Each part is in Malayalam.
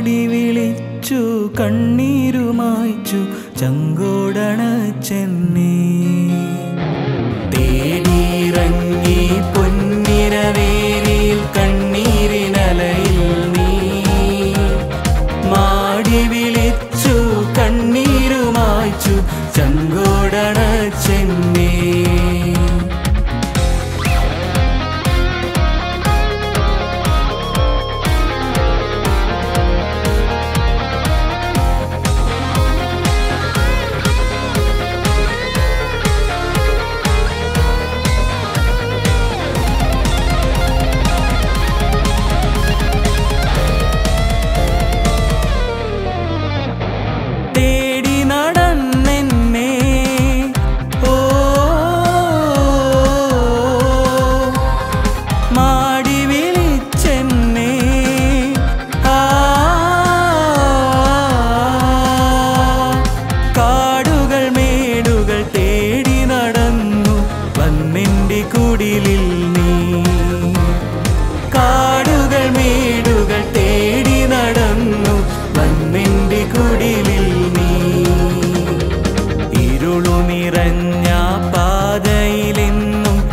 മാടി വിളിച്ചു കണ്ണീരുമായിച്ചു ചങ്കോടണ ചെന്നേ തേടിയിറങ്ങി പൊന്നിരവേലിയിൽ കണ്ണീരിനലയിൽ നീ മാടി വിളിച്ചു കണ്ണീരുമായിച്ചു ചങ്കോടണ ചെന്നേ തേടി നടന്നെന്നെ ഓ മാടി വിളിച്ചെന്നെ ആ കാടുകൾ മേടുകൾ തേടി നടന്നു വന്നെൻ്റെ കുടിലിൽ നീ കാടുകൾ മേടുകൾ തേടി നടന്നു വന്നെൻ്റെ കുടിലിൽ നീ ഇരുളു നിറഞ്ഞ പാതയിലെന്നും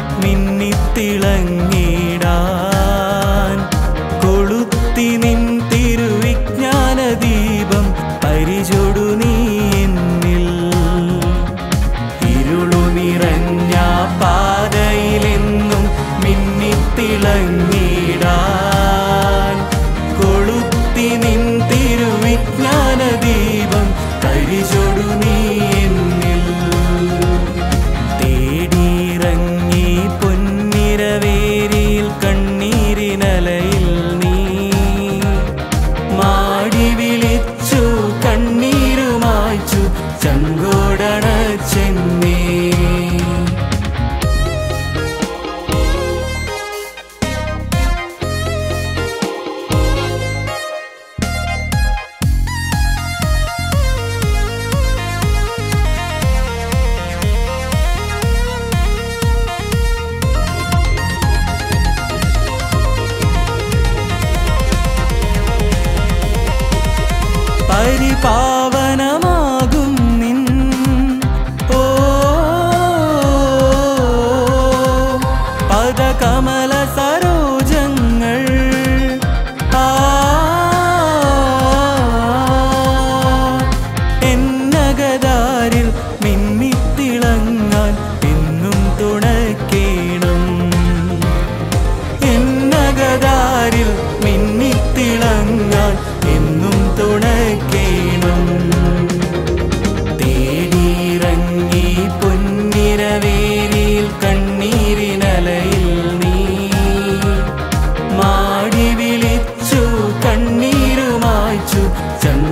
മിന്നിത്തിളങ്ങിടാൻ കൊളുത്തി നിൻ തിരുവിജ്ഞാന ദീപം പരിചൊടു നീ എന്നിൽ ഇരുളു നിറഞ്ഞ പാതയിലെന്നും മിന്നിത്തിളങ്ങിടാൻ കൊളുത്തി നിൻ തിരുവിജ്ഞാന ദീപം കരിചൊടു നീ എന്നിൽ തേടിയിറങ്ങി പൊന്നിരവേരിയിൽ കണ്ണീരിനലയിൽ നീ മാടി വിളിച്ചു കണ്ണീരുമായിച്ചു ചങ്കോടണ ചെന്നേ പരിപാവനമാകും നിൻ ഓ പദകമല സരോജങ്ങൾ ആ എന്നകതാരിൽ മിന്നിത്തിളങ്ങാൻ എന്നും തുണക്കേണം എന്നകതാരിൽ മിന്നിത്തിളങ്ങാൻ എന്നും തുണക്കേണം തേടിയിറങ്ങി പൊന്നിരവേലിയിൽ കണ്ണീരിനലയിൽ നീ മാടി വിളിച്ചു കണ്ണീരുമായിച്ചു ചങ്ങ